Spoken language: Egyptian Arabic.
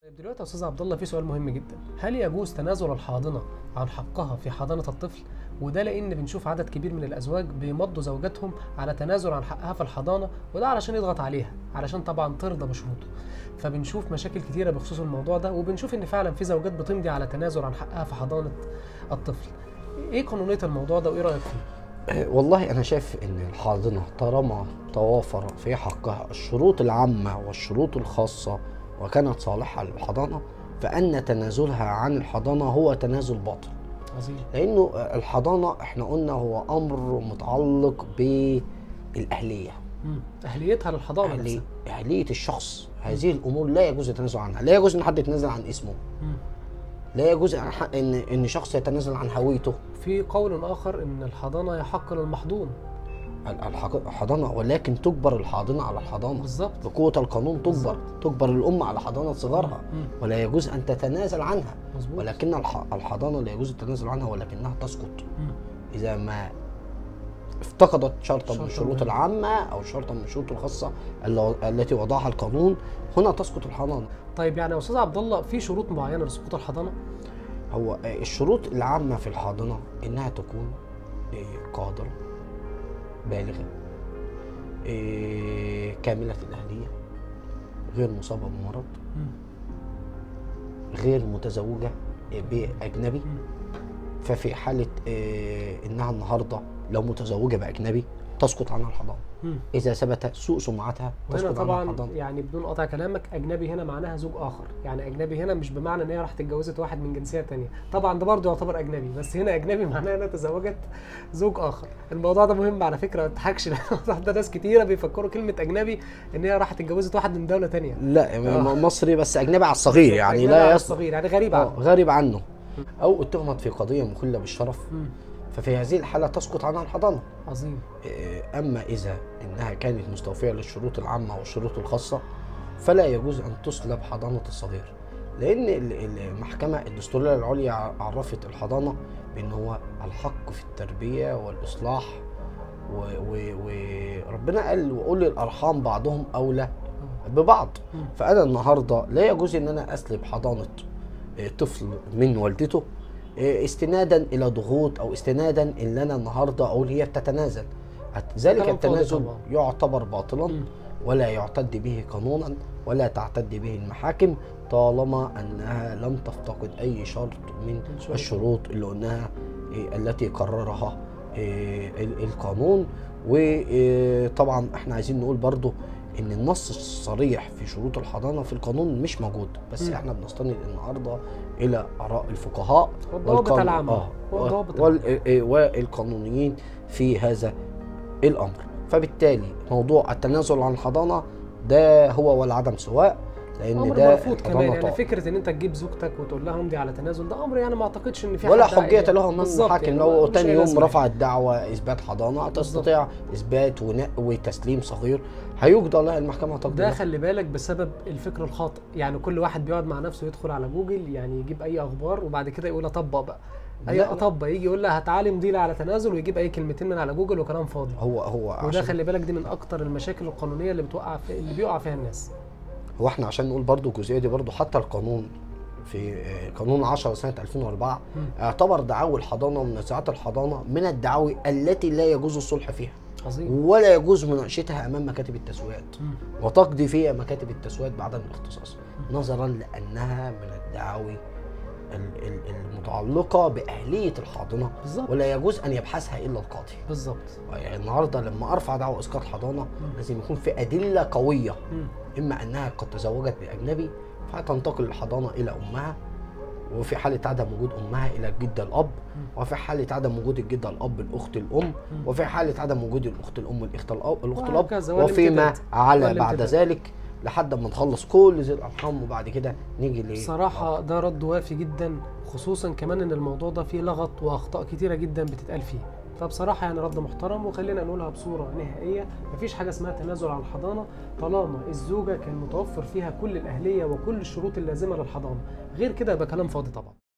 دلوقتي يا استاذ عبد الله في سؤال مهم جدا هل يجوز تنازل الحاضنه عن حقها في حضانه الطفل وده لان بنشوف عدد كبير من الازواج بيمضوا زوجاتهم على تنازل عن حقها في الحضانه وده علشان يضغط عليها علشان طبعا ترضى بشروطه فبنشوف مشاكل كتيره بخصوص الموضوع ده وبنشوف ان فعلا في زوجات بتمضي على تنازل عن حقها في حضانه الطفل ايه قانونيه الموضوع ده وايه رايك فيه والله انا شايف ان الحاضنه طالما توافر في حقها الشروط العامه والشروط الخاصه وكانت صالحه للحضانه فان تنازلها عن الحضانه هو تنازل باطل عظيم لانه الحضانه احنا قلنا هو امر متعلق بالاهليه مم. اهليتها للحضانه أهلي نفسها اهليه الشخص هذه الامور لا يجوز التنازل عنها لا يجوز ان حد يتنازل عن اسمه مم. لا يجوز ان ح- ان ان شخص يتنازل عن هويته في قول اخر ان الحضانه يحق للمحضون ال- الحق- الحضانه ولكن تجبر الحاضنه على الحضانه بالظبط بقوه القانون تجبر بالظبط. تجبر الام على حضانه صغارها مم. ولا يجوز ان تتنازل عنها مظبوط ولكن الح- الحضانه لا يجوز التنازل عنها ولكنها تسقط مم. اذا ما افتقدت شرطا من شرطاً الشروط مهم. العامه او شرطا من الشروط الخاصه الل- التي وضعها القانون هنا تسقط الحضانه طيب يعني يا استاذ عبد الله في شروط معينه لسقوط الحضانه هو آه، الشروط العامه في الحاضنه انها تكون آه، قادره بالغه آه، كامله الاهليه غير مصابه بمرض مم. غير متزوجه آه، باجنبي مم. ففي حاله آه، انها النهارده لو متزوجه باجنبي تسقط عنها الحضانه مم. اذا ثبت سوء سمعتها وهنا تسقط عنها طبعا الحضانه يعني بدون قطع كلامك اجنبي هنا معناها زوج اخر يعني اجنبي هنا مش بمعنى ان هي راحت اتجوزت واحد من جنسيه تانية طبعا ده برضه يعتبر اجنبي بس هنا اجنبي معناها انها تزوجت زوج اخر الموضوع ده مهم على فكره ما تضحكش لأن الموضوع ده ناس كتيره بيفكروا كلمه اجنبي ان هي راحت اتجوزت واحد من دوله تانية لا آه. م- مصري بس اجنبي على الصغير يعني أجنبي لا على يصلح الصغير يعني غريب آه، عنه غريب عنه او اتهمت في قضيه مخله بالشرف مم. ففي هذه الحاله تسقط عنها الحضانه عظيم إيه، اما اذا انها كانت مستوفيه للشروط العامه والشروط الخاصه فلا يجوز ان تسلب حضانه الصغير لان ال- المحكمه الدستوريه العليا عرفت الحضانه بان هو الحق في التربيه والاصلاح وربنا قال واولي الارحام بعضهم اولى ببعض مم. فانا النهارده لا يجوز ان انا اسلب حضانه آه، طفل من والدته آه، استنادا الى ضغوط او استنادا ان انا النهارده اقول هي بتتنازل ذلك كلام فاضي التنازل طبعاً. يعتبر باطلا مم. ولا يعتد به قانونا ولا تعتد به المحاكم طالما انها لم تفتقد اي شرط من الشروط. الشروط اللي قلناها آه، التي قررها آه، ال- القانون وطبعا احنا عايزين نقول برضو ان النص الصريح في شروط الحضانه في القانون مش موجود بس مم. احنا بنستند النهارده الى اراء الفقهاء والضوابط والقانون- العامة. آه، والضوابط وال- آه، والقانونيين في هذا الامر فبالتالي موضوع التنازل عن الحضانه ده هو والعدم سواء لان امر ده مرفوض الحضانة كمان يعني طا- فكره ان انت تجيب زوجتك وتقول لها امضي على تنازل ده امر يعني ما اعتقدش ان في ولا حد حجية يعني- له امام بالظبط المحاكم يعني لو ملوش تاني أي يوم لازمة رفعت دعوى اثبات حضانه تستطيع اثبات ونقو تسليم صغير هيقضى لها المحكمه تقضي ده له. خلي بالك بسبب الفكر الخاطئ يعني كل واحد بيقعد مع نفسه يدخل على جوجل يعني يجيب اي اخبار وبعد كده يقول اطبق بقى اي لا، لا. اطبق يجي يقول لها تعالي امضي لي على تنازل ويجيب اي كلمتين من على جوجل وكلام فاضي هو هو وده عشان خلي بالك دي من اكتر المشاكل القانونيه اللي بتوقع في اللي بيقع فيها الناس هو احنا عشان نقول برضو الجزئيه دي برضو حتى القانون في آه، قانون 10 سنه 2004 مم. اعتبر دعاوى الحضانه ومنازعات الحضانه من الدعاوي التي لا يجوز الصلح فيها عظيم ولا يجوز مناقشتها امام مكاتب التسويات مم. وتقضي فيها مكاتب التسويات بعدم الاختصاص نظرا لانها من الدعاوي ال- ال- المتعلقه باهليه الحاضنه بالظبط ولا يجوز ان يبحثها الا القاضي بالظبط يعني النهارده لما ارفع دعوى اسقاط حضانه لازم يكون في ادله قويه مم. اما انها قد تزوجت باجنبي فتنتقل الحضانه الى امها وفي حالة عدم وجود أمها إلى الجدة الأب وفي حالة عدم وجود الجدة الأب الأخت الأم وفي حالة عدم وجود الأخت الأم الأخت الأب الأخت الأب وهكذا، وفيما والامتداد. على بعد والامتداد. ذلك لحد ما نخلص كل ذي الأرحام وبعد كده نيجي ل بصراحة ده رد وافي جدا خصوصا كمان ان الموضوع ده فيه لغط واخطاء كتيرة جدا بتتقال فيه فبصراحة يعني رد محترم وخلينا نقولها بصورة نهائية مفيش حاجة اسمها تنازل عن الحضانة طالما الزوجة كان متوفر فيها كل الأهلية وكل الشروط اللازمة للحضانة غير كده يبقى كلام فاضي طبعا